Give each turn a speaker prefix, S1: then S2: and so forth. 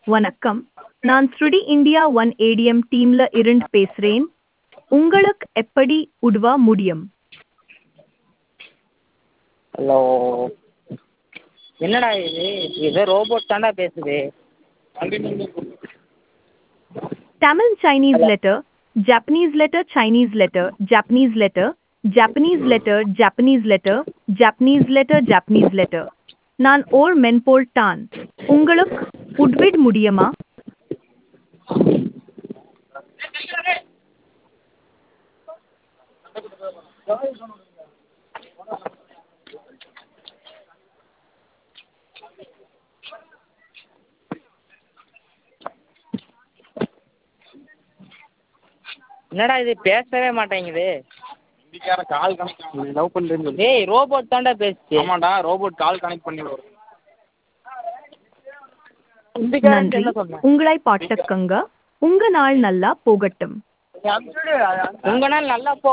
S1: வணக்கம் நான் ஸ்ருடி இந்தியா ஒன் ஏடிஎம் டீம்ல இருந்து பேசுறேன் உங்களுக்கு எப்படி உதவ முடியும்
S2: ஹலோ என்னடா இது ஏதோ ரோபோட் தான்டா பேசுது
S1: Tamil Chinese letter Japanese letter Chinese letter Japanese letter Japanese letter Japanese letter Japanese letter Japanese letter நான் ஓர் மென்போல் தான் உங்களுக்கு உதவிட முடியுமா
S2: என்னடா இது பேசவே மாட்டேங்குது
S3: ஹிந்திக்காரன் கால் கனெக்ட் பண்ணி லவ் பண்ணுறேன்னு சொல்லி
S2: டேய் ரோபோட் தான்டா பேசுச்சு
S3: ஆமாண்டா ரோபோட் கால் கனெக்ட் பண்ணி வரும் ஹிந்திக்காரன்
S1: நன்றி
S2: என்ன சொன்னேன்
S1: உங்களை பாட்டுக்கங்க உங்க நாள் நல்லா போகட்டும்
S2: உங்க நாள் நல்லா போ